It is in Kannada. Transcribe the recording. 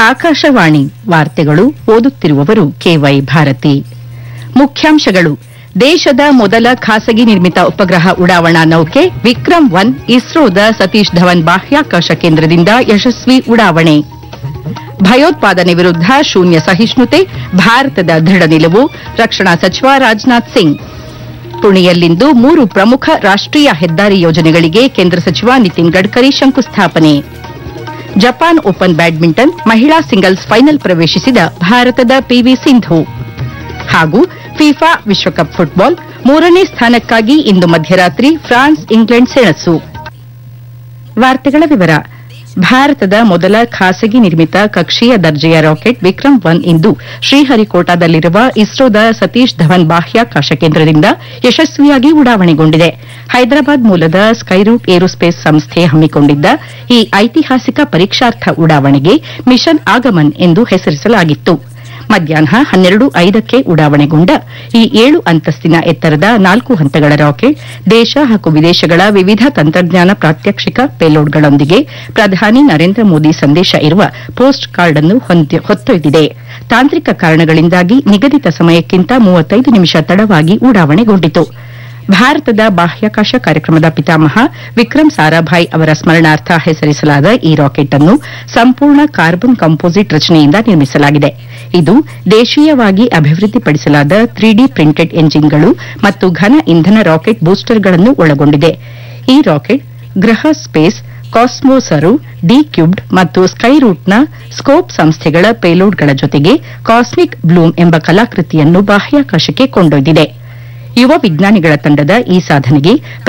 ಆಕಾಶವಾಣಿ ವಾರ್ತೆಗಳು ಓದುತ್ತಿರುವವರು ಕೆವೈ ಭಾರತಿ ಮುಖ್ಯಾಂಶಗಳು ದೇಶದ ಮೊದಲ ಖಾಸಗಿ ನಿರ್ಮಿತ ಉಪಗ್ರಹ ಉಡಾವಣಾ ನೌಕೆ ವಿಕ್ರಮ್ ಒನ್ ಇಸ್ರೋದ ಸತೀಶ್ ಧವನ್ ಬಾಹ್ಯಾಕಾಶ ಕೇಂದ್ರದಿಂದ ಯಶಸ್ವಿ ಉಡಾವಣೆ ಭಯೋತ್ಪಾದನೆ ವಿರುದ್ಧ ಶೂನ್ಯ ಸಹಿಷ್ಣುತೆ ಭಾರತದ ದೃಢ ನಿಲುವು ರಕ್ಷಣಾ ಸಚಿವ ರಾಜನಾಥ್ ಸಿಂಗ್ ಪುಣೆಯಲ್ಲಿಂದು ಮೂರು ಪ್ರಮುಖ ರಾಷ್ಟೀಯ ಹೆದ್ದಾರಿ ಯೋಜನೆಗಳಿಗೆ ಕೇಂದ್ರ ಸಚಿವ ನಿತಿನ್ ಗಡ್ಕರಿ ಶಂಕುಸ್ಥಾಪನೆ ಜಪಾನ್ ಓಪನ್ ಬ್ಯಾಡ್ಮಿಂಟನ್ ಮಹಿಳಾ ಸಿಂಗಲ್ಸ್ ಫೈನಲ್ ಪ್ರವೇಶಿಸಿದ ಭಾರತದ ಪಿವಿ ಸಿಂಧು ಹಾಗೂ ಫಿಫಾ ವಿಶ್ವಕಪ್ ಫುಟ್ಬಾಲ್ ಮೂರನೇ ಸ್ಥಾನಕ್ಕಾಗಿ ಇಂದು ಮಧ್ಯರಾತ್ರಿ ಫ್ರಾನ್ಸ್ ಇಂಗ್ಲೆಂಡ್ ಸೆಣಸು ವಾರ್ತೆಗಳ ವಿವರ ಭಾರತದ ಮೊದಲ ಖಾಸಗಿ ನಿರ್ಮಿತ ಕಕ್ಷೀಯ ದರ್ಜೆಯ ರಾಕೆಟ್ ವಿಕ್ರಮ್ ಒನ್ ಇಂದು ಶ್ರೀಹರಿಕೋಟಾದಲ್ಲಿರುವ ಇಸ್ರೋದ ಸತೀಶ್ ಧವನ್ ಬಾಹ್ಯಾಕಾಶ ಕೇಂದ್ರದಿಂದ ಯಶಸ್ವಿಯಾಗಿ ಉಡಾವಣೆಗೊಂಡಿದೆ ಹೈದರಾಬಾದ್ ಮೂಲದ ಸ್ಕೈರೂಟ್ ಏರೋಸ್ಪೇಸ್ ಸಂಸ್ಥೆ ಹಮ್ಮಿಕೊಂಡಿದ್ದ ಈ ಐತಿಹಾಸಿಕ ಪರೀಕ್ಷಾರ್ಥ ಉಡಾವಣೆಗೆ ಮಿಷನ್ ಆಗಮನ್ ಎಂದು ಹೆಸರಿಸಲಾಗಿತ್ತು ಮಧ್ಯಾಹ್ನ ಹನ್ನೆರಡು ಐದಕ್ಕೆ ಉಡಾವಣೆಗೊಂಡ ಈ ಏಳು ಅಂತಸ್ತಿನ ಎತ್ತರದ ನಾಲ್ಕು ಹಂತಗಳ ರಾಕೆಟ್ ದೇಶ ಹಾಗೂ ವಿದೇಶಗಳ ವಿವಿಧ ತಂತ್ರಜ್ಞಾನ ಪ್ರಾತ್ಯಕ್ಷಿಕ ಪೇಲೋಡ್ಗಳೊಂದಿಗೆ ಪ್ರಧಾನಿ ನರೇಂದ್ರ ಮೋದಿ ಸಂದೇಶ ಇರುವ ಪೋಸ್ಟ್ ಕಾರ್ಡ್ ಅನ್ನು ಹೊತ್ತೊಯ್ದಿದೆ ತಾಂತ್ರಿಕ ಕಾರಣಗಳಿಂದಾಗಿ ನಿಗದಿತ ಸಮಯಕ್ಕಿಂತ ಮೂವತ್ತೈದು ನಿಮಿಷ ತಡವಾಗಿ ಉಡಾವಣೆಗೊಂಡಿತು ಭಾರತದ ಬಾಹ್ಯಾಕಾಶ ಕಾರ್ಯಕ್ರಮದ ಪಿತಾಮಹ ವಿಕ್ರಮ್ ಸಾರಾಭಾಯ್ ಅವರ ಸ್ಮರಣಾರ್ಥ ಹೆಸರಿಸಲಾದ ಈ ರಾಕೆಟ್ ಅನ್ನು ಸಂಪೂರ್ಣ ಕಾರ್ಬನ್ ಕಂಪೋಸಿಟ್ ರಚನೆಯಿಂದ ನಿರ್ಮಿಸಲಾಗಿದೆ ಇದು ದೇಶೀಯವಾಗಿ ಅಭಿವೃದ್ಧಿಪಡಿಸಲಾದ ತ್ರೀ ಡಿ ಪ್ರಿಂಟೆಡ್ ಎಂಜಿನ್ಗಳು ಮತ್ತು ಘನ ಇಂಧನ ರಾಕೆಟ್ ಬೂಸ್ಟರ್ಗಳನ್ನು ಒಳಗೊಂಡಿದೆ ಈ ರಾಕೆಟ್ ಗ್ರಹ ಸ್ಪೇಸ್ ಕಾಸ್ಮೋಸರು ಡಿ ಕ್ಯೂಬ್ಡ್ ಮತ್ತು ಸ್ಕೈರೂಟ್ನ ಸ್ಕೋಪ್ ಸಂಸ್ಥೆಗಳ ಪೇಲೋಡ್ಗಳ ಜೊತೆಗೆ ಕಾಸ್ಮಿಕ್ ಬ್ಲೂಮ್ ಎಂಬ ಕಲಾಕೃತಿಯನ್ನು ಬಾಹ್ಯಾಕಾಶಕ್ಕೆ ಕೊಂಡೊಯ್ದಿದೆ ಯುವ ವಿಜ್ಞಾನಿಗಳ ತಂಡದ ಈ ಸಾಧನೆಗೆ